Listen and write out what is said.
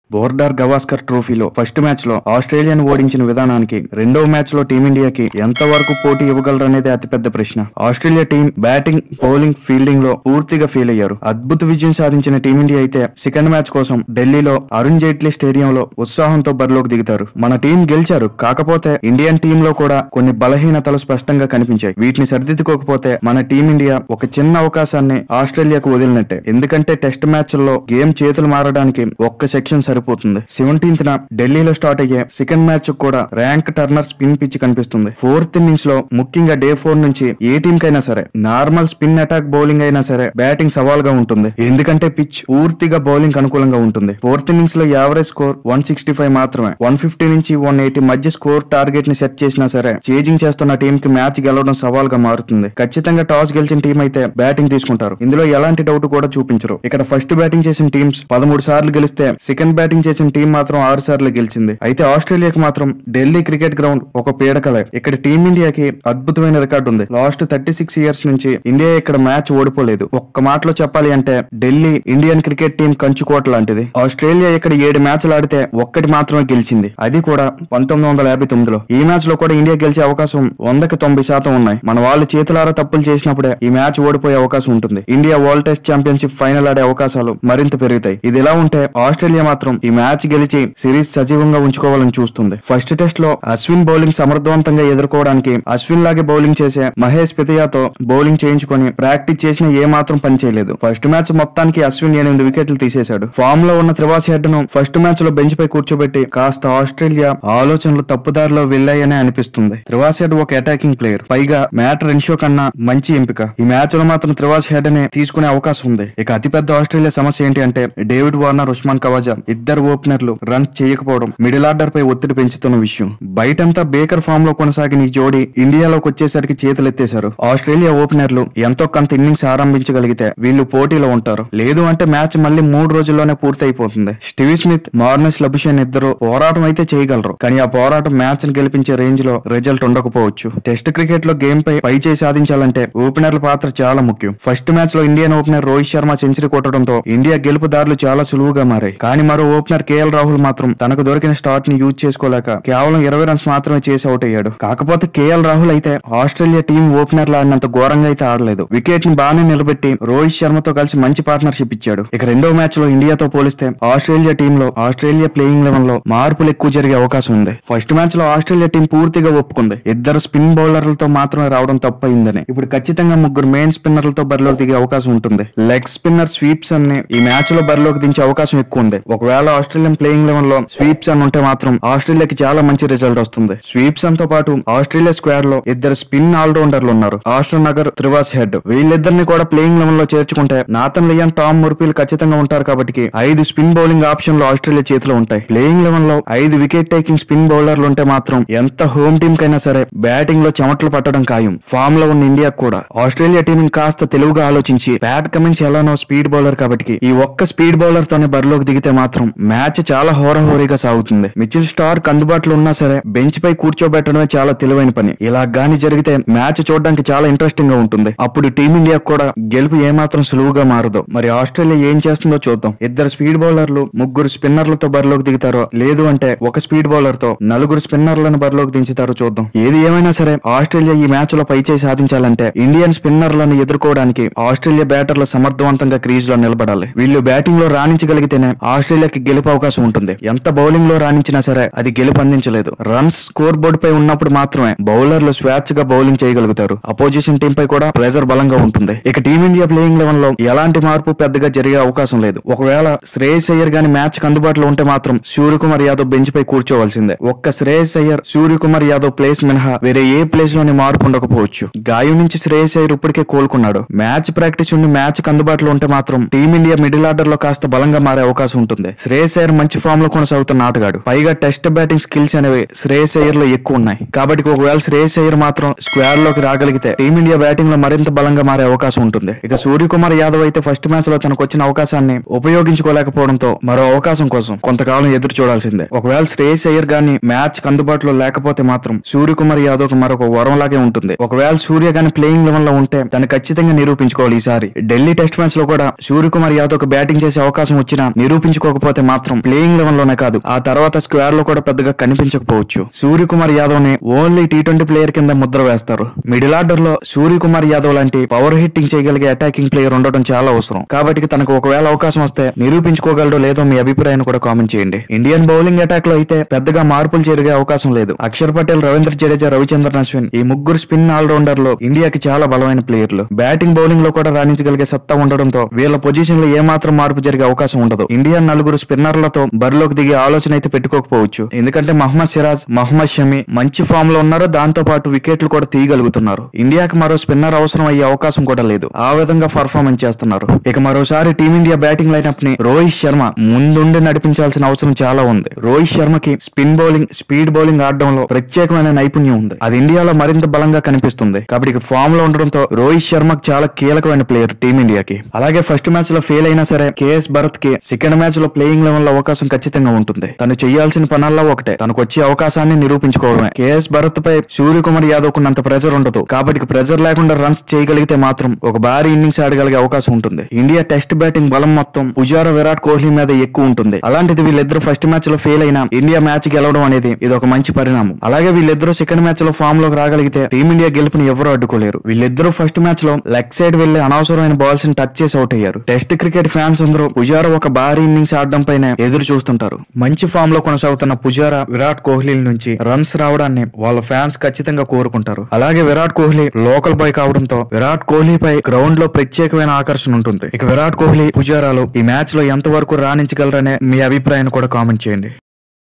బోర్డార్ గవాస్కర్ ట్రోఫీలో first match లో ఆస్ట్రేలియాను ఓడించిన విధానానికి రెండవ మ్యాచ్ లో టీమిండియాకి ఎంత వరకు పోటీ ఇవ్వగలరనేది అతిపెద్ద ప్రశ్న Australia team batting bowling fielding లో పూర్తిగా ఫెయిల్ అయ్యారు అద్భుత విజయం సాధించిన టీమిండియా అయితే సెకండ్ మ్యాచ్ కోసం ఢిల్లీలో అరుణ్ జైట్లీ స్టేడియంలో ఉత్సాహంతో బరిలోకి దిగుతారు మన టీం గెలిచారు కాకపోతే ఇండియన్ టీం లో కూడా కొన్ని బలహీనతలు స్పష్టంగా కనిపించాయి వీటిని సరిదిద్దుకోకపోతే మన టీమిండియా ఒక చిన్న అవకాశాన్ని ఆస్ట్రేలియాకు వదిలినట్టే ఎందుకంటే టెస్ట్ మ్యాచ్ల్లో గేమ్ చేతులు మారడానికి ఒక్క సెక్షన్ సరిపోతుంది సెవెంటీన్త్ న ఢిల్లీలో స్టార్ట్ అయ్యే సెకండ్ మ్యాచ్ కూడా ర్యాంక్ టర్నర్ స్పిన్ పిచ్ కనిపిస్తుంది ఫోర్త్ ఇన్నింగ్స్ లో ముఖ్యంగా డే ఫోర్ నుంచి ఏ టీం కైనా సరే నార్మల్ స్పిన్ అటాక్ బౌలింగ్ అయినా సరే బ్యాటింగ్ సవాల్గా ఉంటుంది ఎందుకంటే పిచ్ పూర్తిగా బౌలింగ్ అనుకూలంగా ఉంటుంది ఫోర్త్ ఇన్నింగ్స్ లో average score one sixty five మాత్రమే వన్ ఫిఫ్టీ నుంచి వన్ ఎయిటీ మధ్య స్కోర్ టార్గెట్ ని సెట్ చేసినా సరే చేజింగ్ చేస్తున్న టీం కి మ్యాచ్ గెలవడం సవాల్గా మారుతుంది ఖచ్చితంగా టాస్ గెలిచిన టీం అయితే బ్యాటింగ్ తీసుకుంటారు ఇందులో ఎలాంటి డౌట్ కూడా చూపించరు ఇక్కడ ఫస్ట్ బ్యాటింగ్ చేసిన టీమ్స్ పదమూడు సార్లు గెలిస్తే సెకండ్ బ్యాటింగ్ చేసిన టీం మాత్రం ఆరు సార్లు గెలిచింది అయితే ఆస్ట్రేలియాకి మాత్రం ఢిల్లీ క్రికెట్ గ్రౌండ్ ఒక పీడకలే ఇక్కడ టీమిండియాకి అద్భుతమైన రికార్డు ఉంది లాస్ట్ థర్టీ సిక్స్ ఇయర్స్ నుంచి ఇండియా ఇక్కడ మ్యాచ్ ఓడిపోలేదు ఒక్క మాటలో చెప్పాలి అంటే ఢిల్లీ ఇండియన్ క్రికెట్ టీం కంచుకోట లాంటిది ఆస్ట్రేలియా ఇక్కడ ఏడు మ్యాచ్లు ఆడితే ఒక్కటి మాత్రమే గెలిచింది అది కూడా పంతొమ్మిది వందల యాభై తొమ్మిదిలో ఈ మ్యాచ్ లో కూడా ఇండియా గెలిచే అవకాశం వందకి తొంభై శాతం ఉన్నాయి మన వాళ్ళు చేతులారా తప్పులు చేసినప్పుడే ఈ మ్యాచ్ ఓడిపోయే అవకాశం ఉంటుంది India World Test Championship final ఆడే అవకాశాలు మరింత పెరుగుతాయి ఇది ఎలా ఉంటే ఆస్ట్రేలియా మాత్రం ఈ మ్యాచ్ గెలిచి సిరీస్ సజీవంగా ఉంచుకోవాలని చూస్తుంది ఫస్ట్ టెస్ట్ లో అశ్విన్ బౌలింగ్ సమర్థవంతంగా ఎదుర్కోవడానికి అశ్విన్ లాగే బౌలింగ్ చేసే మహేష్ పితయాతో బౌలింగ్ చేయించుకొని ప్రాక్టీస్ చేసిన ఏ మాత్రం పని చేయలేదు ఫస్ట్ మ్యాచ్ మొత్తానికి అశ్విన్ ఎనిమిది వికెట్లు తీసేశాడు ఫామ్ లో ఉన్న త్రివాసి హెడ్ ను ఫస్ట్ మ్యాచ్ లో బెంచ్ పై కూర్చోబెట్టి కాస్త ఆస్ట్రేలియా ఆలోచనలు తప్పుదారిలో వెళ్ళాయనే అనిపిస్తుంది త్రివాసి హెడ్ ఒక అటాకింగ్ ప్లేయర్ పైగా మ్యాట్ రెన్షో కన్నా మంచి ఎంపిక ఈ మ్యాచ్ లో మాత్రం త్రివాసి హెడ్ నే తీసుకునే అవకాశం ఉంది ఇక అతిపెద్ద ఆస్ట్రేలియా సమస్య ఏంటి అంటే డేవిడ్ వార్నర్ ఉస్మాన్ కవాజా ఇద్దరు ఓపెనర్లు రన్ చేయకపోవడం మిడిల్ ఆర్డర్ పై ఒత్తిడి పెంచుతున్న విషయం బయటంతా బేకర్ ఫామ్ లో కొనసాగిన ఈ జోడీ ఇండియాలోకి వచ్చేసరికి చేతులెత్తేశారు ఆస్ట్రేలియా ఓపెనర్లు ఎంతో కొంత ఇన్నింగ్స్ ఆరంభించగలిగితే వీళ్ళు పోటీలో ఉంటారు లేదు అంటే మ్యాచ్ మళ్ళీ మూడు రోజుల్లోనే పూర్తి అయిపోతుంది స్టివీ స్మిత్ మార్నస్ లబుషేన్ ఇద్దరు పోరాటం అయితే చేయగలరు కానీ ఆ పోరాటం మ్యాచ్ ని గెలిపించే రేంజ్ లో రిజల్ట్ ఉండకపోవచ్చు టెస్ట్ క్రికెట్ లో గేమ్ పై పై చేయి సాధించాలంటే ఓపెనర్ల పాత్ర చాలా ముఖ్యం ఫస్ట్ మ్యాచ్ లో Indian opener Rohit Sharma century కొట్టడంతో ఇండియా గెలుపు దారులు చాలా సులువుగా మారాయి కానీ మరో ఓపెనర్ కేఎల్ రాహుల్ మాత్రం తనకు దొరికిన స్టార్ట్ ని యూజ్ చేసుకోలేక కేవలం ఇరవై రన్స్ మాత్రమే చేసి అవుట్ అయ్యాడు కాకపోతే కేఎల్ రాహుల్ అయితే ఆస్ట్రేలియా టీం ఓపెనర్ ఆడినంత ఘోరంగా అయితే ఆడలేదు వికెట్ ని బాగానే నిలబెట్టి రోహిత్ శర్మతో కలిసి మంచి పార్ట్నర్షిప్ ఇచ్చాడు ఇక రెండో మ్యాచ్ లో ఇండియాతో పోలిస్తే ఆస్ట్రేలియా టీం లో ఆస్ట్రేలియా ప్లేయింగ్ లెవెన్ లో మార్పులు ఎక్కువ జరిగే అవకాశం ఉంది ఫస్ట్ మ్యాచ్ లో ఆస్ట్రేలియా టీం పూర్తిగా ఒప్పుకుంది ఇద్దరు స్పిన్ బౌలర్లతో మాత్రమే రావడం తప్పయిందని ఇప్పుడు ఖచ్చితంగా ముగ్గురు మెయిన్ స్పిన్నర్లతో బరిలోకి దిగే అవకాశం ఉంటుంది లెగ్ స్పిన్నర్ స్వీప్స్ అన్ని ఈ మ్యాచ్ లో బరిలోకి దించే అవకాశం ఎక్కువ ఉంది ఒకవేళ ఆస్ట్రేలియన్ ప్లేయింగ్ లెవెన్ లో స్వీప్స్ అని ఉంటే మాత్రం ఆస్ట్రేలియాకి చాలా మంచి రిజల్ట్ వస్తుంది స్వీప్స్ తో పాటు ఆస్ట్రేలియా స్క్వేర్ లో ఇద్దరు స్పిన్ ఆల్రౌండర్లు ఉన్నారు ఆస్ట్రో నగర్ త్రివాస్ హెడ్ వీళ్ళిద్దరిని కూడా ప్లేయింగ్ లెవెన్ లో చేర్చుకుంటే నాథన్ లియాన్ టామ్ ముర్పీలు ఖచ్చితంగా ఉంటారు కాబట్టి ఐదు స్పిన్ బౌలింగ్ ఆప్షన్లు ఆస్ట్రేలియా చేతిలో ఉంటాయి ప్లేయింగ్ లెవెన్ లో ఐదు వికెట్ టేకింగ్ స్పిన్ బౌలర్లు ఉంటే మాత్రం ఎంత హోమ్ టీం కైనా సరే బ్యాటింగ్ లో చెమటలు పట్టడం ఖాయం ఫామ్ లో ఉన్న ఇండియా కూడా ఆస్ట్రేలియా టీం కాస్త తెలివిగా ఆలోచించి ప్యాట్ కమిన్స్ ఎలానో స్పీడ్ బౌలర్ కాబట్టి ఈ ఒక్క స్పీడ్ బౌలర్ తోనే బరిలోకి దిగితే మాత్రం మ్యాచ్ చాలా హోరహోరీగా సాగుతుంది మిచిల్ స్టార్క్ అందుబాటులో ఉన్నా సరే బెంచ్ పై కూర్చోబెట్టడమే చాలా తెలివైన పని ఇలా గాని జరిగితే మ్యాచ్ చూడడానికి చాలా ఇంట్రెస్టింగ్ గా ఉంటుంది అప్పుడు టీమిండియా కూడా గెలుపు ఏమాత్రం సులువుగా మారదు మరి ఆస్ట్రేలియా ఏం చేస్తుందో చూద్దాం ఇద్దరు స్పీడ్ బౌలర్లు ముగ్గురు స్పిన్నర్లతో బరిలోకి దిగుతారో లేదు అంటే ఒక స్పీడ్ బౌలర్ తో నలుగురు స్పిన్నర్లను బరిలోకి దించుతారో చూద్దాం ఏది ఏమైనా సరే ఆస్ట్రేలియా ఈ మ్యాచ్ లో పైచేయి సాధించాలంటే ఇండియన్ స్పిన్నర్లను ఎదుర్కోవడానికి ఆస్ట్రేలియా బ్యాటర్లు సమర్థవంతంగా క్రీజ్ లో నిలబడాలి వీళ్ళు బ్యాటింగ్ లో రాణించగలిగితేనే ఆస్ట్రేలియాకి గెలుపు అవకాశం ఉంటుంది ఎంత బౌలింగ్ లో రాణించినా సరే అది గెలుపు అందించలేదు రన్స్ స్కోర్ బోర్డు పై ఉన్నప్పుడు మాత్రమే బౌలర్లు స్వేచ్ఛగా బౌలింగ్ చేయగలుగుతారు అపోజిషన్ టీం పై కూడా ప్రెజర్ బలంగా ఉంటుంది ఇక టీమిండియా ప్లేయింగ్ లెవెన్ లో ఎలాంటి మార్పు పెద్దగా జరిగే అవకాశం లేదు ఒకవేళ శ్రేయస్ అయ్యర్ గాని మ్యాచ్ కి అందుబాటులో ఉంటే మాత్రం సూర్యకుమార్ యాదవ్ బెంచ్ పై కూర్చోవలసిందే ఒక్క శ్రేయస్ అయ్యర్ సూర్యకుమార్ యాదవ్ ప్లేస్ మినహా వేరే ఏ ప్లేస్ లోని మార్పు ఉండకపోవచ్చు గాయం నుంచి శ్రేయస్ అయ్యర్ ఇప్పటికే కోలుకున్నాడు మ్యాచ్ ప్రాక్టీస్ ఉండి మ్యాచ్ కి అందుబాటులో ఉంటే మాత్రం టీమిండియా మిడిల్ ఆర్డర్ లో కాస్త బలంగా మారే అవకాశం ఉంటుంది శ్రేయస్ అయ్యర్ మంచి ఫామ్ లో కొనసాగుతున్న ఆటగాడు పైగా టెస్ట్ బ్యాటింగ్ స్కిల్స్ అనేవి శ్రేయస్ అయ్యర్ లో ఎక్కువ ఉన్నాయి కాబట్టి ఒకవేళ శ్రేయస్ అయ్యర్ మాత్రం స్క్వేర్ లోకి రాగలిగితే టీమిండియా బ్యాటింగ్ లో మరింత బలంగా మారే అవకాశం ఉంటుంది ఇక సూర్యకుమార్ యాదవ్ అయితే ఫస్ట్ మ్యాచ్ లో తనకు వచ్చిన అవకాశాన్ని ఉపయోగించుకోలేకపోవడంతో మరో అవకాశం కోసం కొంతకాలం ఎదురు చూడాల్సిందే ఒకవేళ శ్రేయస్ అయ్యర్ గాని మ్యాచ్ కి అందుబాటులో లేకపోతే మాత్రం సూర్యకుమార్ యాదవ్ కు మరొక వరం లాగే ఉంటుంది ఒకవేళ సూర్య గాని ప్లేయింగ్ లెవెల్ లో ఉంటే తను ఖచ్చితంగా నిరూపించుకోవాలి ఈసారి ఢిల్లీ టెస్ట్ మ్యాచ్ లో కూడా సూర్యకుమార్ యాదవ్ కు బ్యాటింగ్ చేసే అవకాశం వచ్చినా నిరూపించుకోకపోతే లేకపోతే మాత్రం ప్లేయింగ్ లెవెన్ లోనే కాదు ఆ తర్వాత స్క్వేర్ లో కూడా పెద్దగా కనిపించకపోవచ్చు సూర్యకుమార్ యాదవ్ ని ఓన్లీ టీ ట్వంటీ ప్లేయర్ కింద ముద్ర వేస్తారు మిడిల్ ఆర్డర్ లో సూర్యకుమార్ యాదవ్ లాంటి పవర్ హిట్టింగ్ చేయగలిగే అటాకింగ్ ప్లేయర్ ఉండటం చాలా అవసరం కాబట్టి తనకు ఒకవేళ అవకాశం వస్తే నిరూపించుకోగలడో లేదో మీ అభిప్రాయాన్ని కూడా కామెంట్ చేయండి ఇండియన్ బౌలింగ్ అటాక్ లో అయితే పెద్దగా మార్పులు జరిగే అవకాశం లేదు అక్షర్ పటేల్ రవీంద్ర జడేజా రవిచంద్రన్ అశ్విన్ ఈ ముగ్గురు స్పిన్ ఆల్రౌండర్ లో ఇండియాకి చాలా బలమైన ప్లేయర్లు బ్యాటింగ్ బౌలింగ్ లో కూడా రాణించగలిగే సత్తా ఉండడంతో వీళ్ళ పొజిషన్ లో ఏ మాత్రం మార్పు జరిగే అవకాశం ఉండదు ఇండియా నలుగురు స్పిన్నర్లతో బరిలోకి దిగే ఆలోచన అయితే పెట్టుకోకపోవచ్చు ఎందుకంటే మహమ్మద్ సిరాజ్ మహమ్మద్ షమి మంచి ఫామ్ లో ఉన్నారు దాంతో పాటు వికెట్లు కూడా తీయగలుగుతున్నారు ఇండియాకి మరో స్పిన్నర్ అవసరం అయ్యే అవకాశం కూడా లేదు ఆ విధంగా పర్ఫార్మెన్స్ చేస్తున్నారు ఇక మరోసారి టీమిండియా బ్యాటింగ్ లైనప్ ని రోహిత్ శర్మ ముందుండి నడిపించాల్సిన అవసరం చాలా ఉంది రోహిత్ శర్మకి స్పిన్ బౌలింగ్ స్పీడ్ బౌలింగ్ ఆడడంలో ప్రత్యేకమైన నైపుణ్యం ఉంది అది ఇండియాలో మరింత బలంగా కనిపిస్తుంది కాబట్టి ఇక ఫామ్ లో ఉండడంతో రోహిత్ శర్మకి చాలా కీలకమైన ప్లేయర్ టీమిండియాకి అలాగే ఫస్ట్ మ్యాచ్ లో ఫెయిల్ అయినా సరే కేఎస్ భరత్ కి సెకండ్ మ్యాచ్ లో ప్లేయింగ్ లెవెల్ లో అవకాశం ఖచ్చితంగా ఉంటుంది తను చేయాల్సిన పనుల్లో ఒకటే తనకు వచ్చే అవకాశాన్ని నిరూపించుకోవడమే కేఎస్ భరత్ పై సూర్యకుమార్ యాదవ్ కున్నంత ప్రెజర్ ఉండదు కాబట్టి ఇక ప్రెజర్ లేకుండా రన్స్ చేయగలిగితే మాత్రం ఒక భారీ ఇన్నింగ్స్ ఆడగలిగే అవకాశం ఉంటుంది ఇండియా టెస్ట్ బ్యాటింగ్ బలం మొత్తం పుజారా విరాట్ కోహ్లీ మీద ఎక్కువ ఉంటుంది అలాంటిది వీళ్ళిద్దరు ఫస్ట్ మ్యాచ్ లో ఫెయిల్ అయినా ఇండియా మ్యాచ్ గెలవడం అనేది ఇది ఒక మంచి పరిణామం అలాగే వీళ్ళిద్దరూ సెకండ్ మ్యాచ్ లో ఫామ్ లోకి రాగలిగితే టీమిండియా గెలుపుని ఎవరూ అడ్డుకోలేరు వీళ్ళిద్దరూ ఫస్ట్ మ్యాచ్ లో లెగ్ సైడ్ వెళ్లి అనవసరమైన బాల్స్ ని టచ్ చేసి అవుట్ అయ్యారు టెస్ట్ క్రికెట్ ఫ్యాన్స్ అందరూ పుజారా ఒక భారీ ఇన్నింగ్స్ ఆడడం పైన ఎదురు చూస్తుంటారు మంచి ఫామ్ లో కొనసాగుతున్న పుజారా విరాట్ కోహ్లీ నుంచి రన్స్ రావడాన్ని వాళ్ళ ఫ్యాన్స్ ఖచ్చితంగా కోరుకుంటారు అలాగే విరాట్ కోహ్లీ లోకల్ బాయ్ కావడంతో విరాట్ కోహ్లీ పై గ్రౌండ్ లో ప్రత్యేకమైన ఆకర్షణ ఉంటుంది ఇక విరాట్ కోహ్లీ పుజారాలు ఈ మ్యాచ్ లో ఎంత వరకు రాణించగలరనే మీ అభిప్రాయాన్ని కూడా కామెంట్ చేయండి